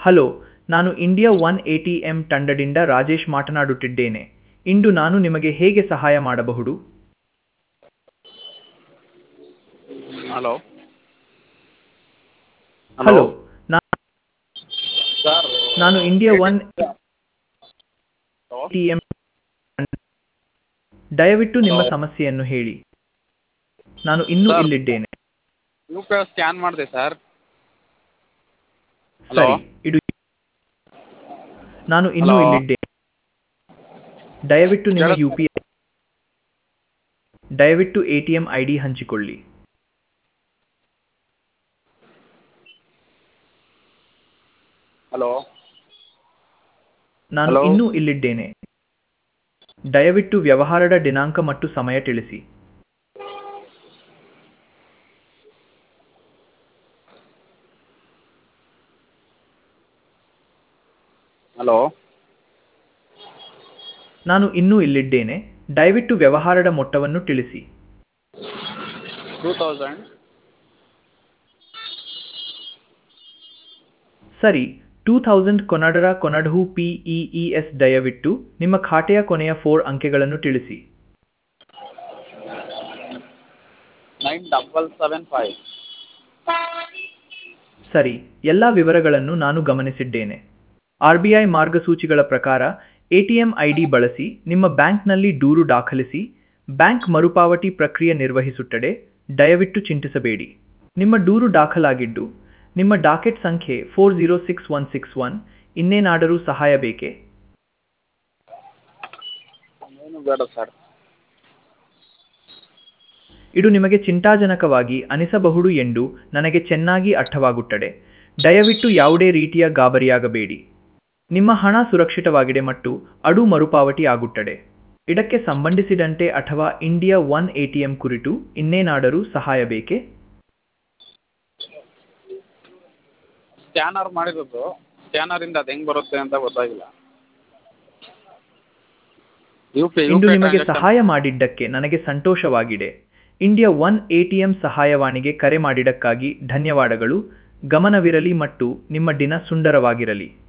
Hello ನಾನು India one A T M ತಂಡದಿಂದ ರಾಜೇಶ್ ಮಾತನಾಡುತ್ತಿದ್ದೇನೆ ಇಂದು ನಾನು ನಿಮಗೆ ಹೇಗೆ ಸಹಾಯ ಮಾಡಬಹುದು ಹಲೋ ಹಲೋ ನಾ- ಸರ್ ನಾನು ಇಂಡಿಯಾ ಒನ್ ಟಿ ಎಂ ದಯವಿಟ್ಟು ನಿಮ್ಮ ಹಲೋ. ಸಮಸ್ಯೆಯನ್ನು ಹೇಳಿ ನಾನು ಇನ್ನೂ ಸರ್. ಇಲ್ಲಿದ್ದೇನೆ ಯು ಪಿ ಐ ಸ್ಕ್ಯಾನ್ ಮಾಡಿದೆ ಸರ್ ಹಲೋ ಸರಿ ಇಡು ನಾನು ಇನ್ನೂ ಹಲೋ. ಇಲ್ಲಿದ್ದೇನೆ ದಯವಿಟ್ಟು ನಿಮ್ಮ ಕೇಳಿಸ್ತಾ- ಯು ಪಿ ಐ ದಯವಿಟ್ಟು A T M I D ಹಂಚಿಕೊಳ್ಳಿ ಹಲೋ ನಾನು ಹಲೋ. ಇನ್ನೂ ಇಲ್ಲಿದ್ದೇನೆ ದಯವಿಟ್ಟು ವ್ಯವಹಾರದ ದಿನಾಂಕ ಮತ್ತು ಸಮಯ ತಿಳಿಸಿ ಹಲೋ ನಾನು ಇನ್ನೂ ಇಲ್ಲಿದ್ದೇನೆ ದಯವಿಟ್ಟು ವ್ಯವಹಾರದ ಮೊತ್ತವನ್ನು ತಿಳಿಸಿ ಟೂ ತೌಸಂಡ್ ಸರಿ ಟೂ ಥೌಸಂಡ್ ಕೊನಡರ ಕೊನಡಹು ಪಿ ಇ ಇ ಎಸ್ ದಯವಿಟ್ಟು ನಿಮ್ಮ ಖಾತೆಯ ಕೊನೆಯ ಫೋರ್ ಅಂಕೆಗಳನ್ನು ತಿಳಿಸಿ ನೈನ್ ಡಬಲ್ ಸೆವೆನ್ ಫೈವ್ ಸರಿ ಎಲ್ಲ ವಿವರಗಳನ್ನು ನಾನು ಗಮನಿಸಿದ್ದೇನೆ ಆರ್ ಬಿ ಐ ಮಾರ್ಗಸೂಚಿಗಳ ಪ್ರಕಾರ ಎಟಿಎಂ ಐಡಿ ಬಳಸಿ ನಿಮ್ಮ ಬ್ಯಾಂಕ್ನಲ್ಲಿ ದೂರು ದಾಖಲಿಸಿ ಬ್ಯಾಂಕ್ ಮರುಪಾವತಿ ಪ್ರಕ್ರಿಯೆ ನಿರ್ವಹಿಸುತ್ತದೆ ದಯವಿಟ್ಟು ಚಿಂತಿಸಬೇಡಿ ನಿಮ್ಮ ದೂರು ದಾಖಲಾಗಿದ್ದು ನಿಮ್ಮ ಡಾಕೆಟ್ ಸಂಖ್ಯೆ four zero six one six one ಇನ್ನೇನಾದರೂ ಸಹಾಯ ಬೇಕೇ ಏನು ಬೇಡ ಸರ್ ಇದು ನಿಮಗೆ ಚಿಂತಾಜನಕವಾಗಿ ಅನಿಸಬಹುದು ಎಂದು ನನಗೆ ಚೆನ್ನಾಗಿ ಅರ್ಥವಾಗುತ್ತದೆ ದಯವಿಟ್ಟು ಯಾವುದೇ ರೀತಿಯ ಗಾಬರಿಯಾಗಬೇಡಿ ನಿಮ್ಮ ಹಣ ಸುರಕ್ಷಿತವಾಗಿದೆ ಮತ್ತು ಅದು ಮರುಪಾವತಿ ಆಗುತ್ತದೆ ಇದಕ್ಕೆ ಸಂಬಂಧಿಸಿದಂತೆ ಅಥವಾ ಇಂಡಿಯಾ ಒನ್ ಎಟಿಎಂ ಕುರಿತು ಇನ್ನೇನಾದರೂ ಸಹಾಯ ಬೇಕೇ ಸ್ಕ್ಯಾನರ್ ಮಾಡಿರೋದು ಸ್ಕ್ಯಾನರಿಂದ ಅದು ಹೆಂಗೆ ಬರುತ್ತೆ ಅಂತ ಗೊತ್ತಾಗಿಲ್ಲ ಯು ಪಿ ಯು ಇಂದು ಪಿ ನಿಮಗೆ ಸಹಾಯ ಮಾಡಿದ್ದಕ್ಕೆ ನನಗೆ ಸಂತೋಷವಾಗಿದೆ ಇಂಡಿಯಾ ಒನ್ ಎಟಿಎಂ ಸಹಾಯವಾಣಿಗೆ ಕರೆ ಮಾಡಿದ್ದಕ್ಕಾಗಿ ಧನ್ಯವಾದಗಳು ಗಮನವಿರಲಿ ಮತ್ತು ನಿಮ್ಮ ದಿನ ಸುಂದರವಾಗಿರಲಿ